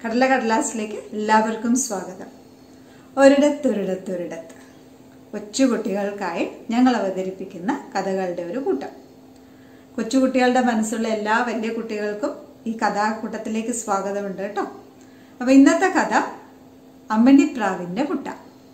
കടല കടലാസിലേക്ക് എല്ലാവർക്കും സ്വാഗതം ഒരിടത്തൊരിടത്തൊരിടത്ത് കൊച്ചുകുട്ടികൾക്കായി ഞങ്ങൾ അവതരിപ്പിക്കുന്ന കഥകളുടെ ഒരു കൂട്ടം കൊച്ചുകുട്ടികളുടെ മനസ്സുള്ള എല്ലാ വലിയ കുട്ടികൾക്കും ഈ കഥാകൂട്ടത്തിലേക്ക് സ്വാഗതമുണ്ട് കേട്ടോ അപ്പൊ ഇന്നത്തെ കഥ അമ്മണിപ്രാവിന്റെ മുട്ട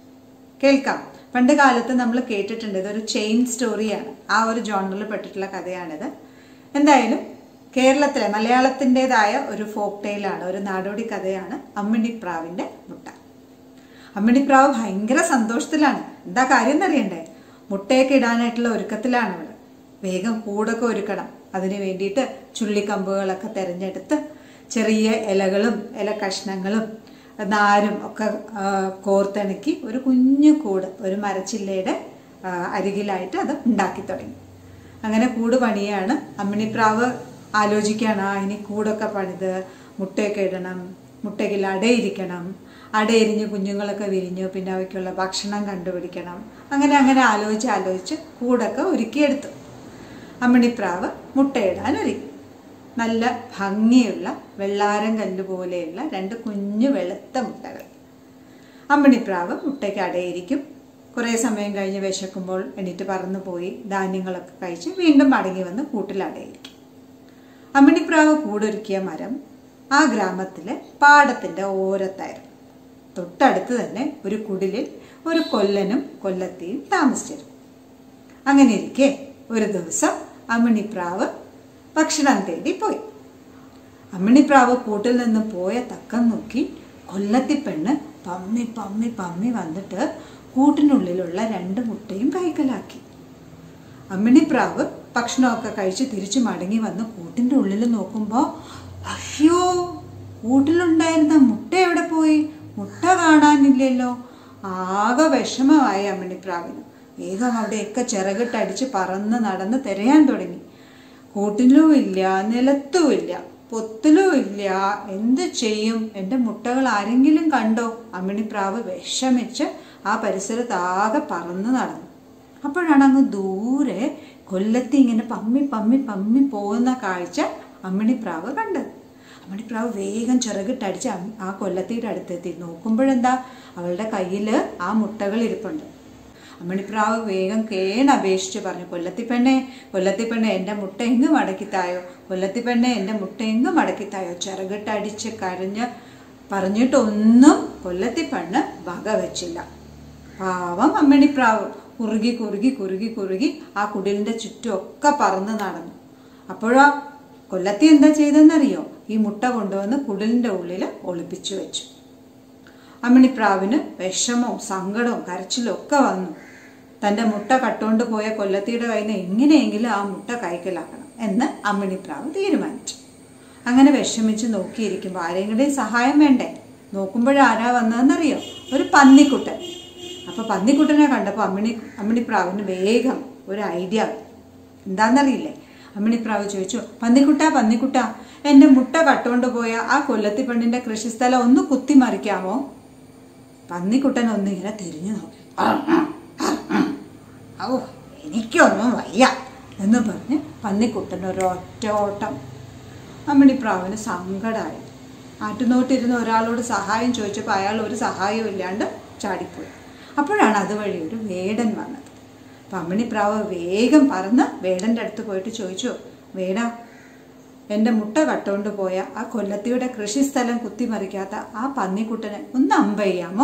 കേൾക്കാം പണ്ട് കാലത്ത് നമ്മൾ കേട്ടിട്ടുണ്ട് ഇതൊരു ചെയിൻ സ്റ്റോറിയാണ് ആ ഒരു ജോണറിൽ പെട്ടിട്ടുള്ള കഥയാണിത് എന്തായാലും കേരളത്തിലെ മലയാളത്തിൻ്റെതായ ഒരു ഫോക്ക് ടെയിലാണ് ഒരു നാടോടി കഥയാണ് അമ്മിണിപ്രാവിന്റെ മുട്ട അമ്മിണിപ്രാവ് ഭയങ്കര സന്തോഷത്തിലാണ് എന്താ കാര്യം എന്നറിയണ്ടേ മുട്ടയൊക്കെ ഇടാനായിട്ടുള്ള ഒരുക്കത്തിലാണ് അവള് വേഗം കൂടൊക്കെ ഒരുക്കണം അതിന് വേണ്ടിയിട്ട് ചുള്ളിക്കമ്പുകളൊക്കെ തിരഞ്ഞെടുത്ത് ചെറിയ ഇലകളും ഇല കഷ്ണങ്ങളും നാരും ഒക്കെ ആ, കോർത്തിണക്കി ഒരു കുഞ്ഞു കൂട് ഒരു മരച്ചില്ലയുടെ ആ, അരികിലായിട്ട് അത് ഉണ്ടാക്കി തുടങ്ങി അങ്ങനെ കൂട് പണിയാണ് അമ്മിണിപ്രാവ് ആലോചിക്കുകയാണ് ആ ഇനി കൂടൊക്കെ പണിത് മുട്ടയൊക്കെ ഇടണം മുട്ടയ്ക്കിൽ അടയിരിക്കണം അടയിരിഞ്ഞ് കുഞ്ഞുങ്ങളൊക്കെ വിരിഞ്ഞു പിന്നെ അവയ്ക്കുള്ള ഭക്ഷണം കണ്ടുപിടിക്കണം അങ്ങനെ അങ്ങനെ ആലോചിച്ച് ആലോചിച്ച് കൂടൊക്കെ ഒരുക്കിയെടുത്തു അമ്മിണിപ്രാവ് മുട്ടയിടാൻ ഒരുങ്ങി നല്ല ഭംഗിയുള്ള വെള്ളാരം കല്ല് പോലെയുള്ള രണ്ട് കുഞ്ഞു വെളുത്ത മുട്ടകൾ അമ്മിണിപ്രാവ് മുട്ടയ്ക്ക് അടയിരിക്കും കുറേ സമയം കഴിഞ്ഞ് വിശക്കുമ്പോൾ എണീറ്റ് പറന്നു പോയി ധാന്യങ്ങളൊക്കെ കഴിച്ച് വീണ്ടും മടങ്ങി വന്ന് കൂട്ടിൽ അടയിരിക്കും അമ്മിണിപ്രാവ് കൂടൊരുക്കിയ മരം ആ ഗ്രാമത്തിലെ പാടത്തിന്റെ ഓരത്തായിരുന്നു തൊട്ടടുത്ത് തന്നെ ഒരു കുടിലിൽ ഒരു കൊല്ലനും കൊല്ലത്തിയും താമസിച്ചിരുന്നു അങ്ങനെ ഇരിക്കെ ഒരു ദിവസം അമ്മിണിപ്രാവ് ഭക്ഷണം തേടി പോയി അമ്മിണിപ്രാവ് കൂട്ടിൽ നിന്ന് പോയ തക്കം നോക്കി കൊല്ലത്തി പെണ്ണ് പമ്മി പമ്മി പമ്മി വന്നിട്ട് കൂട്ടിനുള്ളിലുള്ള രണ്ട് മുട്ടയും കൈക്കലാക്കി അമ്മിണിപ്രാവ് ഭക്ഷണമൊക്കെ കഴിച്ച് തിരിച്ചു മടങ്ങി വന്ന് കൂട്ടിൻ്റെ ഉള്ളിൽ നോക്കുമ്പോൾ അയ്യോ കൂട്ടിലുണ്ടായിരുന്ന മുട്ട എവിടെ പോയി മുട്ട കാണാനില്ലല്ലോ ആകെ വിഷമമായി അമ്മിണിപ്രാവിന് വേഗം അവിടെയൊക്കെ ചിറകിട്ടടിച്ച് പറന്ന് നടന്ന് തിരയാൻ തുടങ്ങി കൂട്ടിലും ഇല്ല നിലത്തും ഇല്ല പൊത്തിലും ഇല്ല എന്ത് ചെയ്യും എൻ്റെ മുട്ടകൾ ആരെങ്കിലും കണ്ടോ അമ്മിണിപ്രാവ് വിഷമിച്ച് ആ പരിസരത്ത് ആകെ പറന്ന് നടന്നു അപ്പോഴാണ് അങ്ങ് ദൂരെ കൊല്ലത്തി ഇങ്ങനെ പമ്മി പമ്മി പമ്മി പോകുന്ന കാഴ്ച അമ്മിണിപ്രാവ് കണ്ടത് അമ്മിണിപ്രാവ് വേഗം ചിറകിട്ടടിച്ച് അം- ആ കൊല്ലത്തിയുടെ അടുത്തെത്തി നോക്കുമ്പോഴെന്താ അവളുടെ കയ്യിൽ ആ മുട്ടകൾ ഇരിപ്പുണ്ട് അമ്മിണിപ്രാവ് വേഗം കേണപേക്ഷിച്ച് പറഞ്ഞു കൊല്ലത്തിപ്പെണ്ണെ കൊല്ലത്തിപ്പെണ്ണെ എൻ്റെ മുട്ട എങ്ങ് മടക്കിത്തായോ കൊല്ലത്തിപ്പെണ്ണെ എൻ്റെ മുട്ട എങ്ങ് മടക്കിത്തായോ ചിറകിട്ടടിച്ച് കരഞ്ഞ് പറഞ്ഞിട്ടൊന്നും കൊല്ലത്തിപ്പെണ്ണ് വക വെച്ചില്ല പാവം അമ്മിണിപ്രാവ് കുറുകി കുറുകി കുറുകി കുറുകി ആ കുടിലിന്റെ ചുറ്റുമൊക്കെ പറന്ന് നടന്നു അപ്പോഴാ കൊല്ലത്തി എന്താ ചെയ്തെന്നറിയോ ഈ മുട്ട കൊണ്ടുവന്ന് കുടിലിന്റെ ഉള്ളിൽ ഒളിപ്പിച്ചു വെച്ചു അമ്മിണിപ്രാവിന് വിഷമവും സങ്കടവും കരച്ചിലും ഒക്കെ വന്നു തന്റെ മുട്ട കട്ടുകൊണ്ട് പോയ കൊല്ലത്തിയുടെ കയ്യിൽ നിന്ന് എങ്ങനെയെങ്കിലും ആ മുട്ട കൈക്കലാക്കണം എന്ന് അമ്മിണിപ്രാവ് തീരുമാനിച്ചു അങ്ങനെ വിഷമിച്ച് നോക്കിയിരിക്കുമ്പോൾ ആരെങ്കിലും സഹായം വേണ്ടേ നോക്കുമ്പോഴാരാ വന്നതെന്നറിയോ ഒരു പന്നിക്കുട്ടൻ അപ്പൊ പന്നിക്കുട്ടനെ കണ്ടപ്പോൾ അമ്മിണി അമ്മിണിപ്രാവിന് വേഗം ഒരു ഐഡിയ എന്താണെന്നറിയില്ലേ അമ്മിണിപ്രാവ് ചോദിച്ചു പന്നിക്കുട്ട പന്നിക്കുട്ട എന്റെ മുട്ട കട്ടുകൊണ്ട് പോയ ആ കൊല്ലത്തി പെണ്ണിന്റെ കൃഷിസ്ഥലം ഒന്ന് കുത്തിമറിക്കാമോ പന്നിക്കുട്ടൻ ഒന്ന് ഇങ്ങനെ തിരിഞ്ഞു നോക്കി ഓ എനിക്കൊന്നും വയ്യ എന്ന് പറഞ്ഞ് പന്നിക്കുട്ടൻ ഒരൊറ്റ ഓട്ടം അമ്മിണിപ്രാവിന് സങ്കടമായി ആറ്റുനോട്ടിരുന്ന ഒരാളോട് സഹായം ചോദിച്ചപ്പോൾ അയാൾ ഒരു സഹായവും ഇല്ലാണ്ട് ചാടിപ്പോയി അപ്പോഴാണ് അതുവഴി ഒരു വേടൻ വന്നത് അപ്പം അമ്മിണിപ്രാവ് വേഗം പറന്ന് വേടൻ്റെ അടുത്ത് പോയിട്ട് ചോദിച്ചു വേടാ എൻ്റെ മുട്ട കട്ടുകൊണ്ട് പോയ ആ കൊല്ലത്തിയുടെ കൃഷിസ്ഥലം കുത്തിമറിക്കാത്ത ആ പന്നിക്കുട്ടനെ ഒന്ന് അമ്പ ചെയ്യാമോ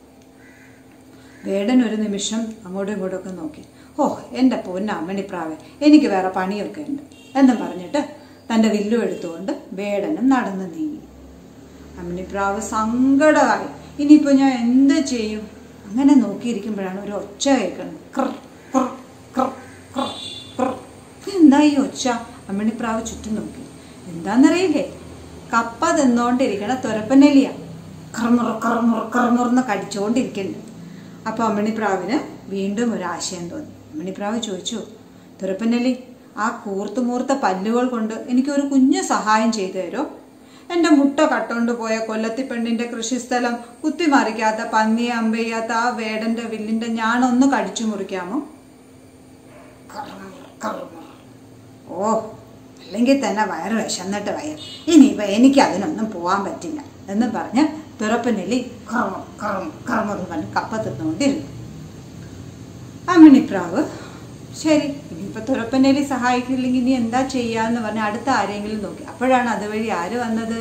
വേടൻ ഒരു നിമിഷം അങ്ങോട്ടും ഇങ്ങോട്ടും ഒക്കെ നോക്കി ഓ എൻ്റെ പൊന്ന അമ്മണിപ്രാവെ എനിക്ക് വേറെ പണിയൊക്കെ ഉണ്ട് എന്ന് പറഞ്ഞിട്ട് തൻ്റെ വില്ലും എടുത്തുകൊണ്ട് വേടനും നടന്നു നീങ്ങി അമ്മിണിപ്രാവ് സങ്കടമായി ഇനിയിപ്പോൾ ഞാൻ എന്ത് ചെയ്യും അങ്ങനെ നോക്കിയിരിക്കുമ്പോഴാണ് ഒരു ഒച്ച കേൾക്കുന്നത് ക്ര ക്ര ക്ര ക്ര ക്ര എന്താ ഈ ഒച്ച അമ്മിണിപ്രാവ് ചുറ്റും നോക്കി എന്താന്നറിയില്ലേ കപ്പ തിന്നോണ്ടിരിക്കണ തുരപ്പനെലിയ കർമുറ കർമുറ കർമുറന്ന് കടിച്ചുകൊണ്ടിരിക്കുന്നുണ്ട് അപ്പോൾ അമ്മിണിപ്രാവിന് വീണ്ടും ഒരു ആശയം തോന്നി അമ്മിണിപ്രാവ് ചോദിച്ചു തുരപ്പനെലി ആ കൂർത്ത് മൂർത്ത പല്ലുകൾ കൊണ്ട് എനിക്കൊരു കുഞ്ഞു സഹായം ചെയ്തു തരോ എൻ്റെ മുട്ട കട്ടോണ്ട് പോയ കൊല്ലത്തി പെണ്ണിന്റെ കൃഷിസ്ഥലം കുത്തിമറിക്കാത്ത പന്നിയെ അമ്പെയ്യാത്ത ആ വേടന്റെ വില്ലിന്റെ ഞാനൊന്ന് കടിച്ചു മുറിക്കാമോ കർമുറ, കർമുറ. ഓ അല്ലെങ്കിൽ തന്നെ വയറ് വിശന്നിട്ട് വയ്യ ഇനിയിപ്പോൾ എനിക്ക് അതിനൊന്നും പോകാൻ പറ്റില്ല എന്ന് പറഞ്ഞ് തുറപ്പനെല്ലി കറം കറം കറമെന്ന് പറഞ്ഞ് കപ്പ തിന്നുകൊണ്ടിരുന്നു അമ്മിണിപ്രാവ് ശരി ഇനിയിപ്പോൾ തുറപ്പനെല്ലി സഹായിക്കില്ലെങ്കിൽ ഇനി എന്താ ചെയ്യാന്ന് പറഞ്ഞ് അടുത്ത ആരെങ്കിലും നോക്കി അപ്പോഴാണ് അതുവഴി ആര് വന്നത്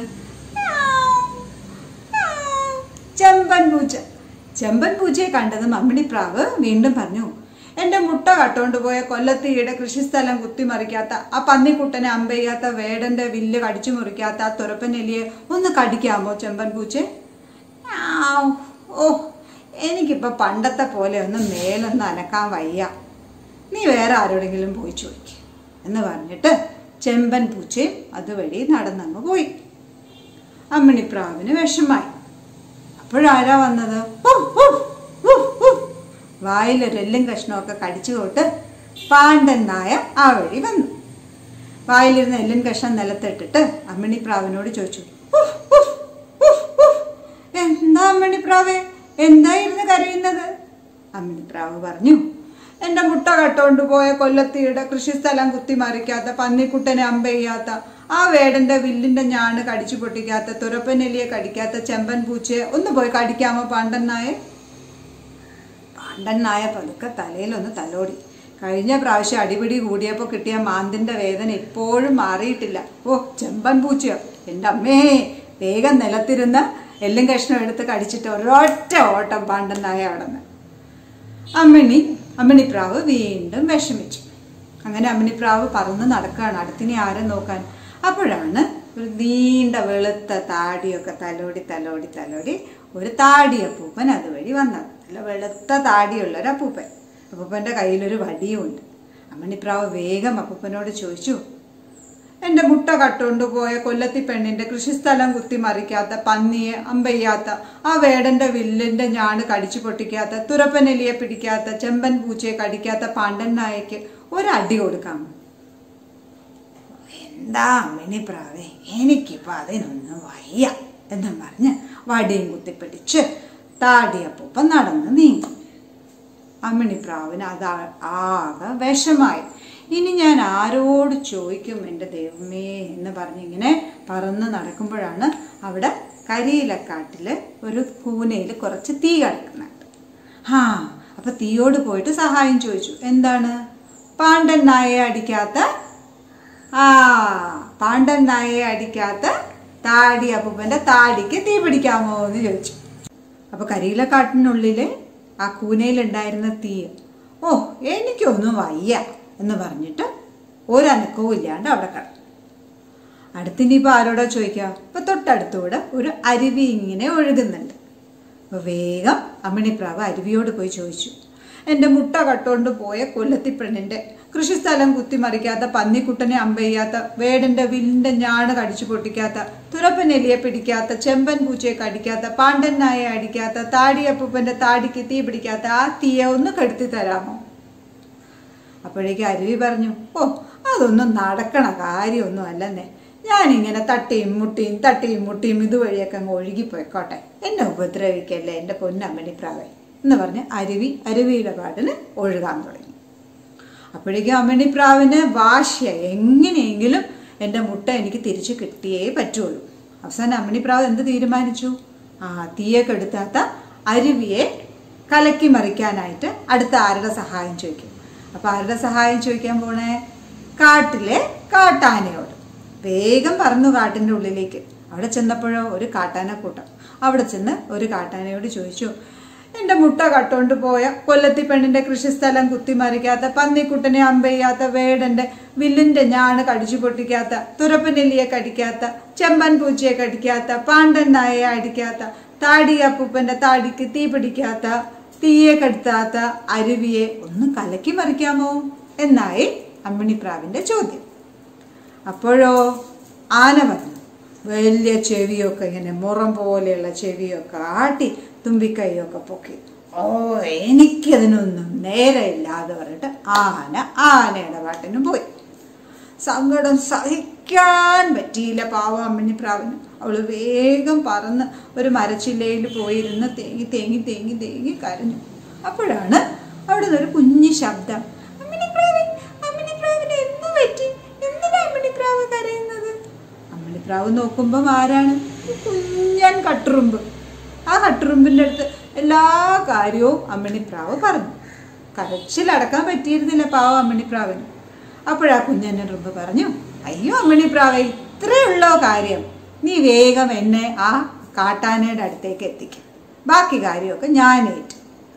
ചെമ്പൻ പൂച്ച ചെമ്പൻ പൂച്ചയെ കണ്ടതും അമ്മിണിപ്രാവ് വീണ്ടും പറഞ്ഞു എന്റെ മുട്ട കട്ടോണ്ട് പോയ കൊല്ലത്തിയുടെ കൃഷിസ്ഥലം കുത്തിമറിക്കാത്ത ആ പന്നിക്കുട്ടനെ അമ്പെയ്യാത്ത വേടന്റെ വില്ല് കടിച്ചു മുറിക്കാത്ത ആ തുറപ്പനെല്ലിയെ ഒന്ന് കടിക്കാമോ ചെമ്പൻ പൂച്ചെ ആവ്. ഓ എനിക്കിപ്പോ പണ്ടത്തെ പോലെ ഒന്നും മേലൊന്നും അനക്കാൻ വയ്യ നീ വേറെ ആരോടെങ്കിലും പോയി ചോദിക്ക എന്ന് പറഞ്ഞിട്ട് ചെമ്പൻ പൂച്ചയും അതുവഴി നടന്നങ്ങ് പോയി അമ്മിണിപ്രാവിന് വിഷമായി അപ്പോഴാരാ വന്നത് ഉഫ്, ഉഫ്, ഉഫ്, ഉഫ്. വായിലൊരു എല്ലും കഷ്ണമൊക്കെ കടിച്ചു തൊട്ട് പാണ്ഡൻ നായ ആ വഴി വന്നു വായിലിരുന്ന എല്ലും കഷ്ണം നിലത്തിട്ടിട്ട് അമ്മിണിപ്രാവിനോട് ചോദിച്ചു ഉഫ്, ഉഫ്, ഉഫ്, ഉഫ്. എന്താ അമ്മിണിപ്രാവേ എന്തായിരുന്നു കരയുന്നത് അമ്മിണിപ്രാവ് പറഞ്ഞു എന്റെ മുട്ട കട്ടോണ്ട് പോയ കൊല്ലത്തിയുടെ കൃഷിസ്ഥലം കുത്തിമറിക്കാത്ത പന്നിക്കുട്ടനെ അമ്പെയ്യാത്ത ആ വേടന്റെ വില്ലിന്റെ ഞാണ് കടിച്ചു പൊട്ടിക്കാത്ത തുറപ്പനെലിയെ കടിക്കാത്ത ചെമ്പൻ പൂച്ചയെ ഒന്ന് പോയി കടിക്കാമോ പാണ്ഡൻ നായെ പാണ്ഡൻ നായ പതുക്കെ തലയിലൊന്ന് തലോടി കഴിഞ്ഞ പ്രാവശ്യം അടിപിടി കൂടിയപ്പോൾ കിട്ടിയ മാന്തിന്റെ വേദന ഇപ്പോഴും മാറിയിട്ടില്ല ഓ ചെമ്പൻ പൂച്ചയോ എൻ്റെ അമ്മേ വേഗം നിലത്തിരുന്ന് എല്ലും കഷ്ണം എടുത്ത് കടിച്ചിട്ട് ഒരൊറ്റ ഓട്ടം പാണ്ഡൻ നായ അവിടുന്ന് അമ്മിണി അമ്മിണിപ്രാവ് വീണ്ടും വിഷമിച്ചു അങ്ങനെ അമ്മിണിപ്രാവ് പറന്ന് നടക്കുകയാണ് അടുത്തിനി ആരെ നോക്കാൻ അപ്പോഴാണ് ഒരു നീണ്ട വെളുത്ത താടിയൊക്കെ തലോടി തലോടി തലോടി ഒരു താടിയപ്പൂപ്പൻ അതുവഴി വന്നത് നല്ല വെളുത്ത താടിയുള്ള ഒരു അപ്പൂപ്പൻ അപ്പൂപ്പൻ്റെ കയ്യിലൊരു വടിയും ഉണ്ട് അമ്മിണിപ്രാവ് വേഗം അപ്പൂപ്പനോട് ചോദിച്ചു എന്റെ മുട്ട കട്ടുകൊണ്ട് പോയ കൊല്ലത്തി പെണ്ണിന്റെ കൃഷിസ്ഥലം കുത്തിമറിക്കാത്ത പന്നിയെ അമ്പയ്യാത്ത ആ വേടന്റെ വില്ലിന്റെ ഞാണ് കടിച്ചു പൊട്ടിക്കാത്ത തുറപ്പനെലിയെ പിടിക്കാത്ത ചെമ്പൻ പൂച്ചയെ കടിക്കാത്ത പാണ്ഡൻ നായക്ക് ഒരടി കൊടുക്കാം എന്താ അമ്മിണിപ്രാവേ എനിക്കിപ്പോ അതിനൊന്നും വയ്യ എന്നും പറഞ്ഞ് വടിയും കുത്തിപ്പിടിച്ച് താടിയപ്പൂപ്പ നടന്ന് നീങ്ങി അമ്മിണിപ്രാവിന് അത് ആ- ആകെ വിഷമായി ഇനി ഞാൻ ആരോട് ചോദിക്കും എൻ്റെ ദൈവമേ എന്ന് പറഞ്ഞിങ്ങനെ പറന്ന് നടക്കുമ്പോഴാണ് അവിടെ കരിയിലക്കാട്ടിൽ ഒരു കൂനയിൽ കുറച്ച് തീ കിടക്കുന്നുണ്ട് ആ അപ്പൊ തീയോട് പോയിട്ട് സഹായം ചോദിച്ചു എന്താണ് പാണ്ഡൻ നായയെ അടിക്കാത്ത ആ പാണ്ഡൻ നായയെ അടിക്കാത്ത താടി അപ്പൂപ്പൻ്റെ താടിക്ക് തീ പിടിക്കാമോ എന്ന് ചോദിച്ചു അപ്പൊ കരിയിലക്കാട്ടിനുള്ളില് ആ കൂനയിലുണ്ടായിരുന്ന തീ ഓ എനിക്കൊന്നും വയ്യ എന്ന് പറഞ്ഞിട്ട് ഒരനക്കവും ഇല്ലാണ്ട് അവിടെ കിടന്നു അടുത്തിനിപ്പോൾ ആരോടാ ചോദിക്കുക ഇപ്പൊ തൊട്ടടുത്തൂടെ ഒരു അരുവി ഇങ്ങനെ ഒഴുകുന്നുണ്ട് അപ്പൊ വേഗം അമ്മിണിപ്രാവ് അരുവിയോട് പോയി ചോദിച്ചു എൻ്റെ മുട്ട കട്ടോണ്ട് പോയ കൊല്ലത്തി പെണ്ണിൻ്റെ കൃഷിസ്ഥലം കുത്തിമറിക്കാത്ത പന്നിക്കുട്ടനെ അമ്പെയ്യാത്ത വേടന്റെ വില്ലിന്റെ ഞാണ് കടിച്ചു പൊട്ടിക്കാത്ത തുറപ്പനെലിയെ പിടിക്കാത്ത ചെമ്പൻ പൂച്ചയെ കടിക്കാത്ത പാണ്ഡൻ നായെ അടിക്കാത്ത താടിയപ്പൂപ്പന്റെ താടിക്ക് തീ പിടിക്കാത്ത ആ തീയെ ഒന്ന് കെടുത്തി തരാമോ അപ്പോഴേക്ക് അരുവി പറഞ്ഞു ഓ അതൊന്നും നടക്കണ കാര്യമൊന്നും അല്ലെന്നേ ഞാനിങ്ങനെ തട്ടിയും മുട്ടിയും തട്ടിയും മുട്ടിയും ഇതുവഴിയൊക്കെ അങ്ങ് ഒഴുകിപ്പോയിക്കോട്ടെ എന്നെ ഉപദ്രവിക്കല്ലേ എൻ്റെ പൊന്നമ്മണി പ്രാവേ എന്ന് പറഞ്ഞ് അരുവി അരുവിയുടെ പാടിന് ഒഴുകാൻ തുടങ്ങി അപ്പോഴേക്കും അമ്മണി പ്രാവിന് വാശിയ എങ്ങനെയെങ്കിലും എൻ്റെ മുട്ട എനിക്ക് തിരിച്ചു കിട്ടിയേ പറ്റുള്ളൂ അവസാനം അമ്മണി പ്രാവ് എന്ത് തീരുമാനിച്ചു ആ തീയെ കെടുത്താത്ത അരുവിയെ കലക്കി മറിക്കാനായിട്ട് അടുത്ത ആരുടെ സഹായം ചോദിക്കും അപ്പൊ ആരുടെ സഹായം ചോദിക്കാൻ പോണേ കാട്ടിലെ കാട്ടാനയോട് വേഗം പറന്നു കാട്ടിൻ്റെ ഉള്ളിലേക്ക് അവിടെ ചെന്നപ്പോഴോ ഒരു കാട്ടാനക്കൂട്ടം അവിടെ ചെന്ന് ഒരു കാട്ടാനയോട് ചോദിച്ചു എൻ്റെ മുട്ട കട്ടോണ്ട് പോയ കൊല്ലത്തി പെണ്ണിന്റെ കൃഷിസ്ഥലം കുത്തിമറിക്കാത്ത പന്നിക്കുട്ടനെ അമ്പെയ്യാത്ത വേടന്റെ വില്ലിന്റെ ഞാണ് കടിച്ചു പൊട്ടിക്കാത്ത തുറപ്പനെല്ലിയെ കടിക്കാത്ത ചെമ്പൻ പൂച്ചയെ കടിക്കാത്ത പാണ്ഡൻ നായയെ അടിക്കാത്ത താടിയപ്പൂപ്പന്റെ താടിക്ക് തീ പിടിക്കാത്ത തീയെ കെടുത്താത്ത അരുവിയെ ഒന്ന് കലക്കി മറിക്കാമോ എന്നായി അമ്മിണിപ്രാവിന്റെ ചോദ്യം അപ്പോഴോ ആന വന്നു വലിയ ചെവിയൊക്കെ ഇങ്ങനെ മുറം പോലെയുള്ള ചെവിയൊക്കെ ആട്ടി തുമ്പിക്കൈയൊക്കെ പൊക്കി ഓ എനിക്കതിനൊന്നും നേരെയില്ലാതെ പറഞ്ഞിട്ട് ആന ആനയുടെ പാട്ടിനും പോയി സങ്കടം സഹിക്കാൻ പറ്റിയില്ല പാവ അമ്മിണി പ്രാവിന് അവള് വേഗം പറന്ന് ഒരു മരച്ചില്ലയിൽ പോയിരുന്ന് തേങ്ങി തേങ്ങി തേങ്ങി തേങ്ങി കരഞ്ഞു അപ്പോഴാണ് അവിടെ നിന്ന് ഒരു കുഞ്ഞു ശബ്ദം അമ്മിണി പ്രാവേ, അമ്മിണി പ്രാവിന് എന്ത് പറ്റി എന്തിനാ അമ്മിണി പ്രാവ് അമ്മിണിപ്രാവ് നോക്കുമ്പം ആരാണ് കുഞ്ഞൻ കട്ടുറുമ്പ് ആ കട്ടുറുമ്പിൻ്റെ അടുത്ത് എല്ലാ കാര്യവും അമ്മിണിപ്രാവ് പറഞ്ഞു കരച്ചിലടക്കാൻ പറ്റിയിരുന്നില്ല പാവം അമ്മിണിപ്രാവിന് അപ്പോഴാ കുഞ്ഞനുറുമ്പ് പറഞ്ഞു അയ്യോ അമ്മിണിപ്രാവേ ഇത്രയുള്ളോ കാര്യം നീ വേഗം എന്നെ ആ കാട്ടാനയുടെ അടുത്തേക്ക് എത്തിക്കും ബാക്കി കാര്യമൊക്കെ ഞാൻ ഏറ്റു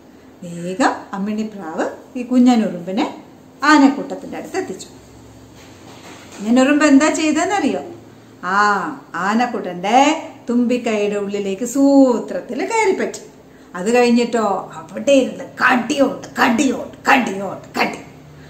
വേഗം അമ്മിണിപ്രാവ് ഈ കുഞ്ഞനുറുമ്പിനെ ആനക്കൂട്ടത്തിൻ്റെ അടുത്ത് എത്തിച്ചു കുഞ്ഞനുറുമ്പ് എന്താ ചെയ്തതെന്നറിയോ ആ ആനക്കുട്ടൻ്റെ തുമ്പിക്കൈയുടെ ഉള്ളിലേക്ക് സൂത്രത്തിൽ കയറിപ്പറ്റി അത് കഴിഞ്ഞിട്ടോ അവിടെ ഇരുന്ന് കടിയോട്ട് കടിയോട്ട് കടിയോട്ട് കടി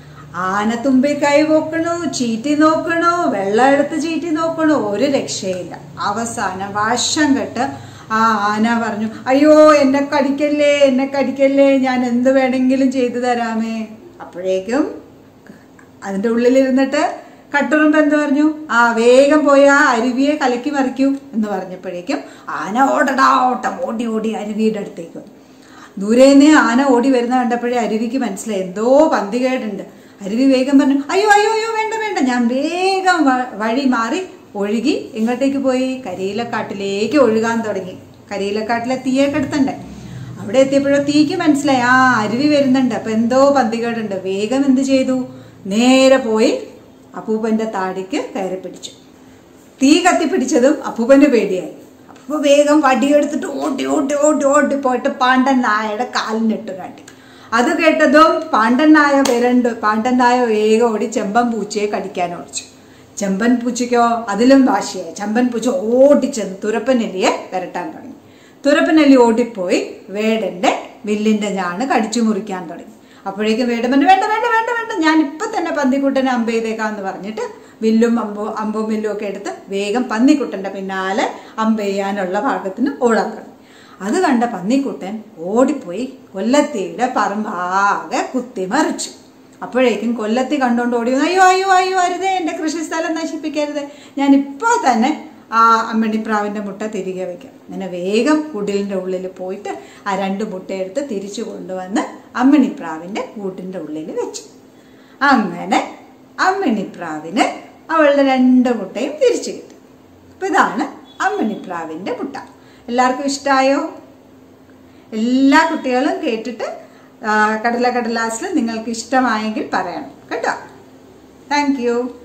ആന തുമ്പിക്കൈ നോക്കണു ചീറ്റി നോക്കണു വെള്ളം എടുത്ത് ചീറ്റി നോക്കണു ഒരു രക്ഷയില്ല അവസാനം വശം കെട്ട് ആ ആന പറഞ്ഞു അയ്യോ എന്നെ കടിക്കല്ലേ എന്നെ കടിക്കല്ലേ ഞാൻ എന്ത് വേണമെങ്കിലും ചെയ്തു തരാമേ അപ്പോഴേക്കും അതിൻ്റെ ഉള്ളിലിരുന്നിട്ട് കട്ടുറുമ്പ് എന്ത് പറഞ്ഞു ആ വേഗം പോയി ആ അരുവിയെ കലക്കി മറിക്കൂ എന്ന് പറഞ്ഞപ്പോഴേക്കും ആന ഓടടാ ഓട്ടം ഓടി ഓടി അരുവിയുടെ അടുത്തേക്ക് വന്നു. ദൂരേന്ന് ആന ഓടി വരുന്ന കണ്ടപ്പോഴേ അരുവിക്ക് മനസ്സിലായി എന്തോ പന്തികേടുണ്ട് അരുവി വേഗം പറഞ്ഞു അയ്യോ അയ്യോ അയ്യോ വേണ്ട വേണ്ട ഞാൻ വേഗം വ- വഴി മാറി ഒഴുകി എങ്ങോട്ടേക്ക് പോയി കരിയിലക്കാട്ടിലേക്ക് ഒഴുകാൻ തുടങ്ങി കരിയിലക്കാട്ടിലെ തീയൊക്കെ എടുത്തണ്ടേ അവിടെ എത്തിയപ്പോഴോ തീക്ക് മനസ്സിലായി ആ അരുവി വരുന്നുണ്ട് അപ്പൊ എന്തോ പന്തികേടുണ്ട് വേഗം എന്ത് ചെയ്തു നേരെ പോയി അപ്പൂപ്പന്റെ താടിക്ക് കയറി പിടിച്ചു തീ കത്തിപ്പിടിച്ചതും അപ്പൂപ്പന് പേടിയായി അപ്പൂപ്പ വേഗം വടിയെടുത്തിട്ട് ഓടി ഓടി ഓടി ഓടി പോയിട്ട് പാണ്ഡൻ നായയുടെ കാലിനിട്ട് കാട്ടി അത് കേട്ടതും പാണ്ഡൻ നായ വരണ്ട് പാണ്ഡൻ നായ വേഗം ഓടി ചെമ്പൻ പൂച്ചയെ കടിക്കാൻ ഓടിച്ചു ചെമ്പൻ പൂച്ചയ്ക്കോ അതിലും വാശിയായി ചെമ്പൻ പൂച്ച ഓടിച്ചെന്ന് തുരപ്പനെല്ലിയെ വരട്ടാൻ തുടങ്ങി തുരപ്പനെല്ലി ഓടിപ്പോയി വേടന്റെ വില്ലിന്റെ ഞാണ് കടിച്ചു മുറിക്കാൻ തുടങ്ങി അപ്പോഴേക്കും വേടൻ പറഞ്ഞു വേണ്ട വേണ്ട വേണ്ട വേണ്ട ഞാൻ ഇപ്പൊ തന്നെ പന്നിക്കുട്ടനെ അമ്പ് ചെയ്തേക്കാന്ന് പറഞ്ഞിട്ട് വില്ലും അമ്പോ അമ്പും വില്ലും ഒക്കെ എടുത്ത് വേഗം പന്നിക്കുട്ടന്റെ പിന്നാലെ അമ്പ് ചെയ്യാനുള്ള ഭാഗത്തിന് ഓടാൻ തുടങ്ങി അത് കണ്ട പന്നിക്കുട്ടൻ ഓടിപ്പോയി കൊല്ലത്തിയുടെ പറമ്പാകെ കുത്തിമറിച്ചു അപ്പോഴേക്കും കൊല്ലത്തി കണ്ടോണ്ട് ഓടി വന്നു, അയ്യോ അയ്യോ അയ്യോ അരുതേ എൻ്റെ കൃഷിസ്ഥലം നശിപ്പിക്കരുത് ഞാൻ ഇപ്പോൾ തന്നെ ആ അമ്മിണിപ്രാവിൻ്റെ മുട്ട തിരികെ വയ്ക്കാം അങ്ങനെ വേഗം കുടിലിൻ്റെ ഉള്ളിൽ പോയിട്ട് ആ രണ്ട് മുട്ടയെടുത്ത് തിരിച്ചു കൊണ്ടുവന്ന് അമ്മിണിപ്രാവിൻ്റെ കൂട്ടിൻ്റെ ഉള്ളിൽ വെച്ചു അങ്ങനെ അമ്മിണിപ്രാവിന് അവളുടെ രണ്ട് മുട്ടയും തിരിച്ചു കിട്ടി അപ്പം ഇതാണ് അമ്മിണിപ്രാവിൻ്റെ മുട്ട എല്ലാവർക്കും ഇഷ്ടമായോ എല്ലാ കുട്ടികളും കേട്ടിട്ട് ആ, കടല കടലാസിൽ നിങ്ങൾക്ക് ഇഷ്ടമായെങ്കിൽ പറയണം കേട്ടോ താങ്ക് യു